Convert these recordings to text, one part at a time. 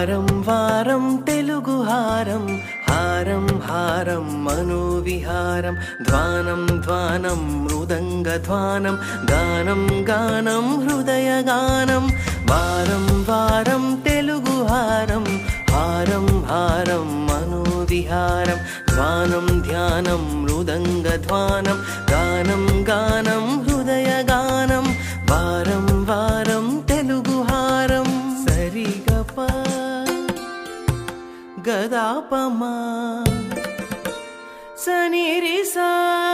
వారం వారం తెలుగు హారం హారం హారం మనోవిహారం ధ్వానం ధ్వానం మృదంగ ధ్వానం గానం గానం హృదయ గానం వారం వారం తెలుగు హారం హారం హారం మనోవిహారం ధ్వానం ధ్యానం మృదంగ ధ్వానం గానం గానం హృదయ గానం వారం వారం తెలుగు హారం సరిగప గదాపమా సనిరిసా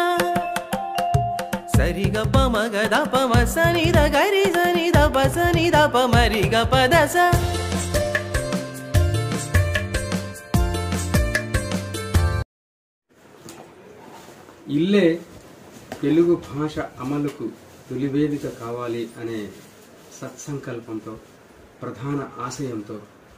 సరిగప మగదపమ సనిద గరి సనిద పసనిద పమరిగ పదస ఇల్లే తెలుగు భాష అమలుకు తొలివేదిక కావాలి అనే సత్సంకల్పంతో ప్రధాన ఆశయంతో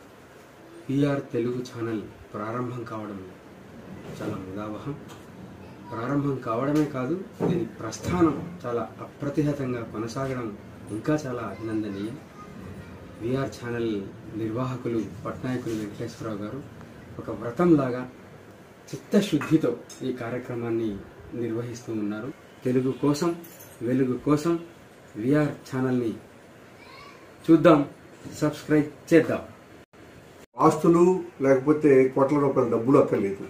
పిఆర్ తెలుగు ఛానల్ ప్రారంభం కావడం చాలా ముదావహం ప్రారంభం కావడమే కాదు దీని ప్రస్థానం చాలా అప్రతిహతంగా కొనసాగడం ఇంకా చాలా అభినందనీయం విఆర్ ఛానల్ నిర్వాహకులు పట్నాయకులు వెంకటేశ్వరరావు గారు ఒక వ్రతంలాగా చిత్తశుద్ధితో ఈ కార్యక్రమాన్ని నిర్వహిస్తూ ఉన్నారు తెలుగు కోసం వెలుగు కోసం విఆర్ ఛానల్ని చూద్దాం సబ్స్క్రైబ్ చేద్దాం ఆస్తులు లేకపోతే కోట్ల రూపాయల డబ్బులు అక్కర్లేదు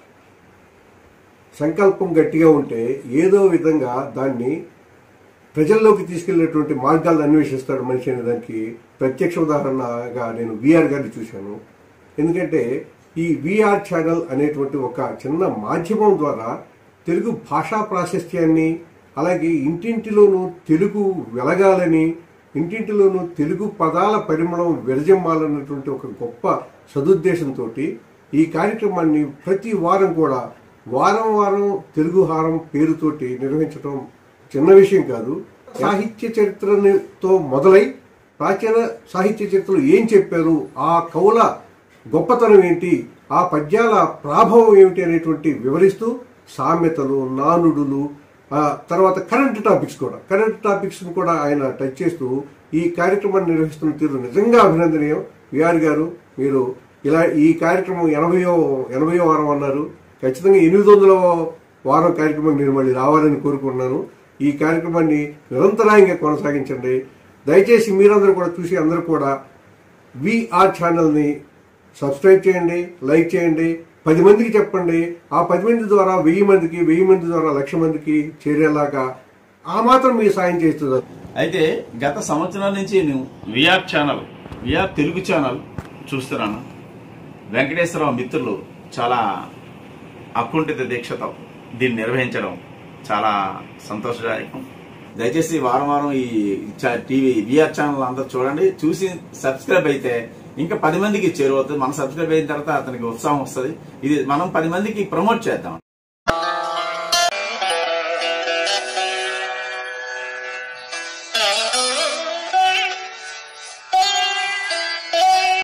సంకల్పం గట్టిగా ఉంటే ఏదో విధంగా దాన్ని ప్రజల్లోకి తీసుకెళ్లేటువంటి మార్గాలను అన్వేషిస్తాడు మనిషి అనే దానికి ప్రత్యక్ష ఉదాహరణగా నేను విఆర్ గారిని చూశాను ఎందుకంటే ఈ విఆర్ ఛానల్ అనేటువంటి ఒక చిన్న మాధ్యమం ద్వారా తెలుగు భాషా ప్రాశస్త్యాన్ని అలాగే ఇంటింటిలోనూ తెలుగు వెలగాలని ఇంటింటిలోనూ తెలుగు పదాల పరిమళం విరజమ్మాలన్నటువంటి ఒక గొప్ప సదుద్దేశంతో ఈ కార్యక్రమాన్ని ప్రతి వారం కూడా వారం వారం తెలుగు హారం పేరుతోటి నిర్వహించడం చిన్న విషయం కాదు సాహిత్య చరిత్రతో మొదలై ప్రాచీన సాహిత్య చరిత్రలో ఏం చెప్పారు ఆ కవుల గొప్పతనం ఏంటి ఆ పద్యాల ప్రాభవం ఏమిటి అనేటువంటి వివరిస్తూ సామెతలు నానుడులు ఆ తర్వాత కరెంట్ టాపిక్స్ కూడా కరెంట్ టాపిక్స్ కూడా ఆయన టచ్ చేస్తూ ఈ కార్యక్రమాన్ని నిర్వహిస్తున్న తీరు నిజంగా అభినందనీయం విఆర్ గారు మీరు ఇలా ఈ కార్యక్రమం ఎనభయో ఎనభయో వారం అన్నారు ఖచ్చితంగా ఎనిమిది వందల వారం కార్యక్రమం నేను మళ్ళీ రావాలని కోరుకుంటున్నాను ఈ కార్యక్రమాన్ని నిరంతరాయంగా కొనసాగించండి దయచేసి మీరందరూ కూడా చూసి అందరూ కూడా విఆర్ ఛానల్ని సబ్స్క్రైబ్ చేయండి లైక్ చేయండి పది మందికి చెప్పండి ఆ పది మంది ద్వారా వెయ్యి మందికి వెయ్యి మంది ద్వారా లక్ష మందికి చేరేలాగా ఆ మాత్రం మీరు సాయం చేస్తున్నారు అయితే గత సంవత్సరాల నుంచి నేను VR channel VR Telugu channel చూస్తున్నాను వెంకటేశ్వరరావు మిత్రులు చాలా అకుంఠిత దీక్షతో దీన్ని నిర్వహించడం చాలా సంతోషదాయకం దయచేసి వారం వారం ఈ చ- టీవీ విఆర్ ఛానల్ అందరూ చూడండి చూసి సబ్స్క్రైబ్ అయితే ఇంకా పది మందికి చేరువవుతుంది మనం సబ్స్క్రైబ్ అయిన తర్వాత అతనికి ఉత్సాహం వస్తుంది ఇది మనం పది మందికి ప్రమోట్ చేద్దాం